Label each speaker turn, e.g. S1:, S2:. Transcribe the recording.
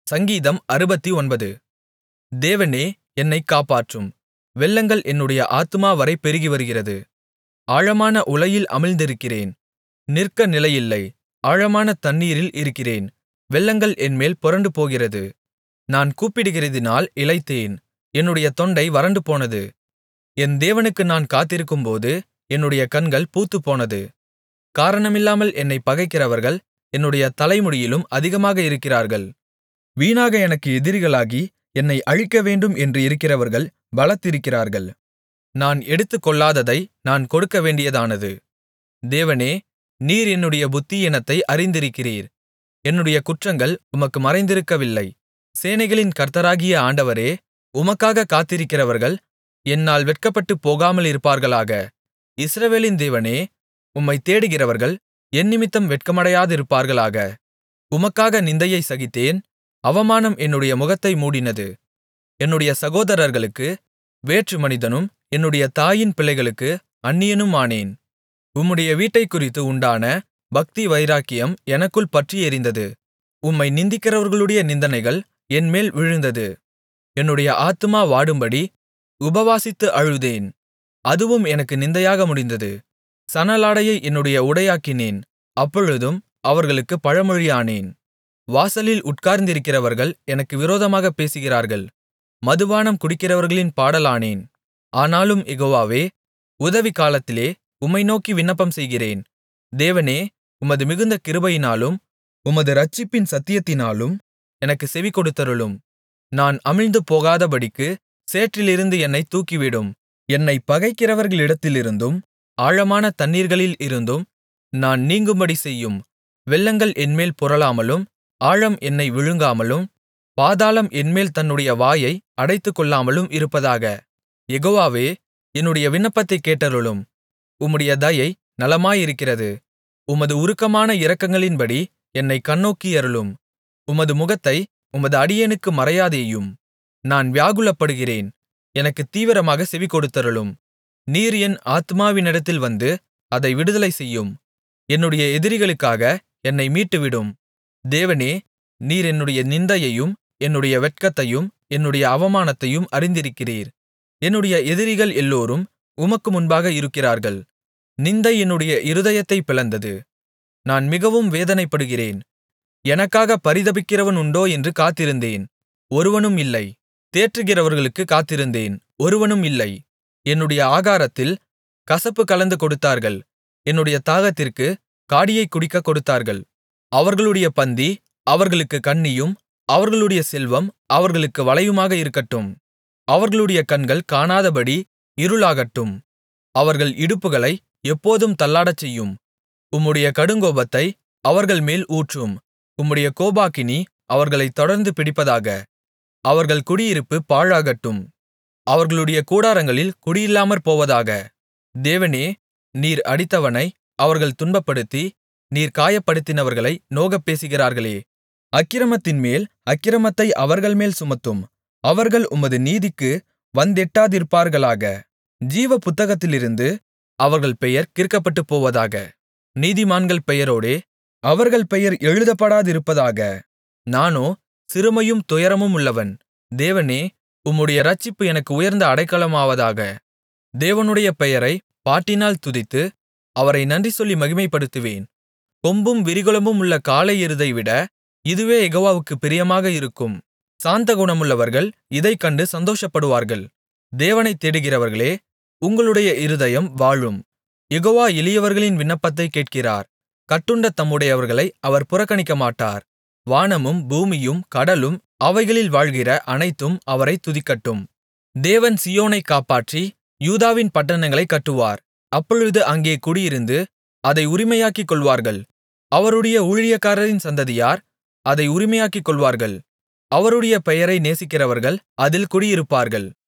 S1: சங்கீதம் அறுபத்தொன்பது தேவனே என்னைக் காப்பாற்றும் வெள்ளங்கள் என்னுடைய ஆத்துமாவரை பெருகிவருகிறது ஆழமான உளையில் அமிழ்ந்திருக்கிறேன் நிற்க நிலையில்லை ஆழமான தண்ணீரில் இருக்கிறேன் வெள்ளங்கள் என்மேல் புரண்டுபோகிறது நான் கூப்பிடுகிறதினால் இளைத்தேன் என்னுடைய தொண்டை வறண்டுபோனது என் தேவனுக்கு நான் காத்திருக்கும்போது என்னுடைய கண்கள் பூத்துப்போனது காரணமில்லாமல் என்னைப் பகைக்கிறவர்கள் என்னுடைய தலைமுடியிலும் அதிகமாக இருக்கிறார்கள் வீணாக எனக்கு எதிரிகளாகி என்னை அழிக்கவேண்டும் என்று இருக்கிறவர்கள் பலத்திருக்கிறார்கள் நான் எடுத்துக்கொள்ளாததை நான் கொடுக்கவேண்டியதானது தேவனே நீர் என்னுடைய புத்தியீனத்தை அறிந்திருக்கிறீர் என்னுடைய குற்றங்கள் உமக்கு மறைந்திருக்கவில்லை சேனைகளின் கர்த்தராகிய ஆண்டவரே உமக்காக காத்திருக்கிறவர்கள் என்னால் வெட்கப்பட்டுப் போகாமலிருப்பார்களாக இஸ்ரவேலின் தேவனே உம்மைத் தேடுகிறவர்கள் என்னிமித்தம் வெட்கமடையாதிருப்பார்களாக உமக்காக நிந்தையைச் சகித்தேன் அவமானம் என்னுடைய முகத்தை மூடினது என்னுடைய சகோதரர்களுக்கு வேற்று மனிதனும் என்னுடைய தாயின் பிள்ளைகளுக்கு அந்நியனுமானேன் உம்முடைய வீட்டைக்குறித்து உண்டான பக்தி வைராக்கியம் எனக்குள் பற்றியெரிந்தது உம்மை நிந்திக்கிறவர்களுடைய நிந்தனைகள் என்மேல் விழுந்தது என்னுடைய ஆத்துமா வாடும்படி உபவாசித்து அழுதேன் அதுவும் எனக்கு நிந்தையாக முடிந்தது சணலாடையை என்னுடைய உடையாக்கினேன் அப்பொழுதும் அவர்களுக்குப் பழமொழியானேன் வாசலில் உட்கார்ந்திருக்கிறவர்கள் எனக்கு விரோதமாகப் பேசுகிறார்கள் மதுபானம் குடிக்கிறவர்களின் பாடலானேன் ஆனாலும் யெகோவாவே உதவி காலத்திலே உம்மை நோக்கி விண்ணப்பம் செய்கிறேன் தேவனே உமது மிகுந்த கிருபையினாலும் உமது இரட்சிப்பின் சத்தியத்தினாலும் எனக்குச் செவிகொடுத்தருளும் நான் அமிழ்ந்து போகாதபடிக்கு சேற்றிலிருந்து என்னைத் தூக்கிவிடும் என்னைப் பகைக்கிறவர்களிடத்திலிருந்தும் ஆழமான தண்ணீர்களில் இருந்தும் நான் நீங்கும்படி செய்யும் வெள்ளங்கள் என்மேல் புரளாமலும் ஆழம் என்னை விழுங்காமலும் பாதாளம் என்மேல் தன்னுடைய வாயை அடைத்துக்கொள்ளாமலும் இருப்பதாக யெகோவாவே என்னுடைய விண்ணப்பத்தைக் கேட்டருளும் உம்முடைய தயை நலமாயிருக்கிறது உமது உருக்கமான இரக்கங்களின்படி என்னைக் கண்ணோக்கியருளும் உமது முகத்தை உமது அடியேனுக்கு மறையாதேயும் நான் வியாகுலப்படுகிறேன் எனக்குத் தீவிரமாக செவிகொடுத்தருளும் நீர் என் ஆத்துமாவினிடத்தில் வந்து அதை விடுதலை செய்யும் என்னுடைய எதிரிகளுக்காக என்னை மீட்டுவிடும் தேவனே நீர் என்னுடைய நிந்தையையும் என்னுடைய வெட்கத்தையும் என்னுடைய அவமானத்தையும் அறிந்திருக்கிறீர் என்னுடைய எதிரிகள் எல்லோரும் உமக்கு முன்பாக இருக்கிறார்கள் நிந்தை என்னுடைய இருதயத்தைப் பிளந்தது நான் மிகவும் வேதனைப்படுகிறேன் எனக்காக பரிதபிக்கிறவன் உண்டோ என்று காத்திருந்தேன் ஒருவனும் இல்லை தேற்றுகிறவர்களுக்கு காத்திருந்தேன் ஒருவனும் இல்லை என்னுடைய ஆகாரத்தில் கசப்பு கலந்து கொடுத்தார்கள் என்னுடைய தாகத்திற்கு காடியைக் குடிக்கக் கொடுத்தார்கள் அவர்களுடைய பந்தி அவர்களுக்குக் கண்ணியும் அவர்களுடைய செல்வம் அவர்களுக்கு வலையுமாக இருக்கட்டும் அவர்களுடைய கண்கள் காணாதபடி இருளாகட்டும் அவர்கள் இடுப்புகளை எப்போதும் தள்ளாடச்செய்யும் உம்முடைய கடுங்கோபத்தை அவர்கள் மேல் ஊற்றும் உம்முடைய கோபாக்கினி அவர்களைத் தொடர்ந்து பிடிப்பதாக அவர்கள் குடியிருப்பு பாழாகட்டும் அவர்களுடைய கூடாரங்களில் குடியில்லாமற் போவதாக தேவனே நீர் அடித்தவனை அவர்கள் துன்பப்படுத்தி நீர் காயப்படுத்தினவர்களை நோகப் பேசுகிறார்களே அக்கிரமத்தின்மேல் அக்கிரமத்தை அவர்கள்மேல் சுமத்தும் அவர்கள் உமது நீதிக்கு வந்தெட்டாதிருப்பார்களாக ஜீவ புத்தகத்திலிருந்து அவர்கள் பெயர் கிறுக்கப்பட்டுப் போவதாக நீதிமான்கள் பெயரோடே அவர்கள் பெயர் எழுதப்படாதிருப்பதாக நானோ சிறுமையும் துயரமும் உள்ளவன் தேவனே உம்முடைய இரட்சிப்பு எனக்கு உயர்ந்த அடைக்கலமாவதாக தேவனுடைய பெயரை பாட்டினால் துதித்து அவரை நன்றி சொல்லி மகிமைப்படுத்துவேன் கொம்பும் விரிகுளம்பும் உள்ள காளை எருதைவிட இதுவே யெகோவாவுக்குப் பிரியமாக இருக்கும் சாந்த குணமுள்ளவர்கள் இதைக் கண்டு சந்தோஷப்படுவார்கள் தேவனைத் தேடுகிறவர்களே உங்களுடைய இருதயம் வாழும் யெகோவா எளியவர்களின் விண்ணப்பத்தைக் கேட்கிறார் கட்டுண்ட தம்முடையவர்களை அவர் புறக்கணிக்கமாட்டார் வானமும் பூமியும் கடலும் அவைகளில் வாழ்கிற அனைத்தும் அவரைத் துதிக்கட்டும் தேவன் சீயோனைக் காப்பாற்றி யூதாவின் பட்டணங்களைக் கட்டுவார் அப்பொழுது அங்கே குடியிருந்து அதை உரிமையாக்கிக் கொள்வார்கள் அவருடைய ஊழியக்காரரின் சந்ததியார் அதை உரிமையாக்கிக் கொள்வார்கள் அவருடைய பெயரை நேசிக்கிறவர்கள் அதில் குடியிருப்பார்கள்